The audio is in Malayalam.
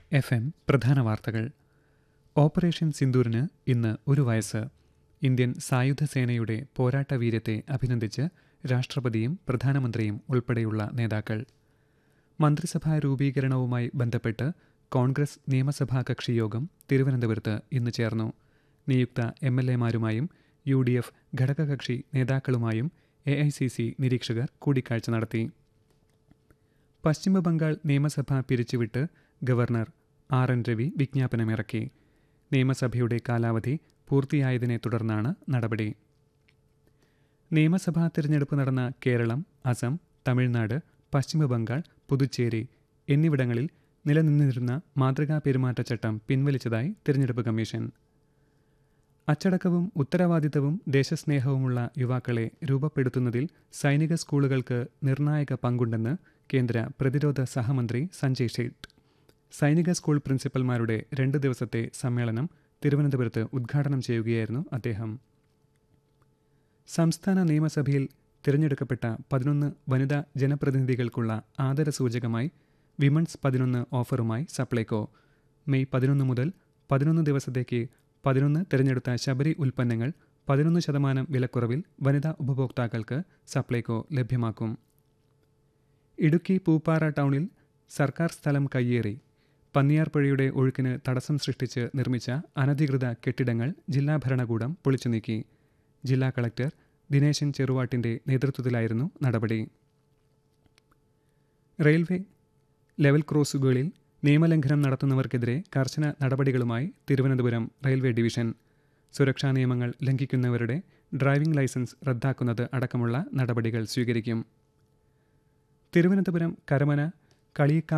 എഫ് എം പ്രധാന വാർത്തകൾ ഓപ്പറേഷൻ സിന്ദൂറിന് ഇന്ന് ഒരു വയസ്സ് ഇന്ത്യൻ സായുധ സേനയുടെ പോരാട്ട വീര്യത്തെ അഭിനന്ദിച്ച് രാഷ്ട്രപതിയും പ്രധാനമന്ത്രിയും ഉൾപ്പെടെയുള്ള നേതാക്കൾ മന്ത്രിസഭാ രൂപീകരണവുമായി ബന്ധപ്പെട്ട് കോൺഗ്രസ് നിയമസഭാ കക്ഷി യോഗം തിരുവനന്തപുരത്ത് ഇന്ന് ചേർന്നു നിയുക്ത എം എൽ എമാരുമായും യു ഡി എഫ് ഘടകകക്ഷി നേതാക്കളുമായും എ ഐ സി സി നിരീക്ഷകർ കൂടിക്കാഴ്ച നടത്തി പശ്ചിമബംഗാൾ നിയമസഭ പിരിച്ചുവിട്ട് ഗവർണർ ആർ എൻ രവി വിജ്ഞാപനമിറക്കി നിയമസഭയുടെ കാലാവധി പൂർത്തിയായതിനെ തുടർന്നാണ് നടപടി നിയമസഭാ തിരഞ്ഞെടുപ്പ് നടന്ന കേരളം അസം തമിഴ്നാട് പശ്ചിമബംഗാൾ പുതുച്ചേരി എന്നിവിടങ്ങളിൽ നിലനിന്നിരുന്ന മാതൃകാ പെരുമാറ്റച്ചട്ടം പിൻവലിച്ചതായി തിരഞ്ഞെടുപ്പ് കമ്മീഷൻ അച്ചടക്കവും ഉത്തരവാദിത്തവും ദേശസ്നേഹവുമുള്ള യുവാക്കളെ രൂപപ്പെടുത്തുന്നതിൽ സൈനിക സ്കൂളുകൾക്ക് നിർണായക പങ്കുണ്ടെന്ന് കേന്ദ്ര പ്രതിരോധ സഹമന്ത്രി സഞ്ജയ് സേഠ് സൈനിക സ്കൂൾ പ്രിൻസിപ്പൽമാരുടെ രണ്ട് ദിവസത്തെ സമ്മേളനം തിരുവനന്തപുരത്ത് ഉദ്ഘാടനം ചെയ്യുകയായിരുന്നു അദ്ദേഹം സംസ്ഥാന നിയമസഭയിൽ തിരഞ്ഞെടുക്കപ്പെട്ട പതിനൊന്ന് വനിതാ ജനപ്രതിനിധികൾക്കുള്ള ആദരസൂചകമായി വിമൺസ് പതിനൊന്ന് ഓഫറുമായി സപ്ലൈകോ മെയ് പതിനൊന്ന് മുതൽ പതിനൊന്ന് ദിവസത്തേക്ക് പതിനൊന്ന് തിരഞ്ഞെടുത്ത ശബരി ഉൽപ്പന്നങ്ങൾ പതിനൊന്ന് ശതമാനം വിലക്കുറവിൽ വനിതാ ഉപഭോക്താക്കൾക്ക് സപ്ലൈകോ ലഭ്യമാക്കും ഇടുക്കി പൂപ്പാറ ടൗണിൽ സർക്കാർ സ്ഥലം കയ്യേറി പന്നിയാർപ്പുഴയുടെ ഒഴുക്കിന് തടസ്സം സൃഷ്ടിച്ച് നിർമ്മിച്ച അനധികൃത കെട്ടിടങ്ങൾ ജില്ലാ ഭരണകൂടം പൊളിച്ചു നീക്കി ജില്ലാ കളക്ടർ ദിനേശൻ ചെറുവാട്ടിന്റെ നേതൃത്വത്തിലായിരുന്നു നടപടി റെയിൽവേ ലെവൽ ക്രോസുകളിൽ നിയമലംഘനം നടത്തുന്നവർക്കെതിരെ കർശന നടപടികളുമായി തിരുവനന്തപുരം റെയിൽവേ ഡിവിഷൻ സുരക്ഷാ നിയമങ്ങൾ ലംഘിക്കുന്നവരുടെ ഡ്രൈവിംഗ് ലൈസൻസ് റദ്ദാക്കുന്നത് അടക്കമുള്ള നടപടികൾ സ്വീകരിക്കും തിരുവനന്തപുരം കരമന കളിയിക്കാവ്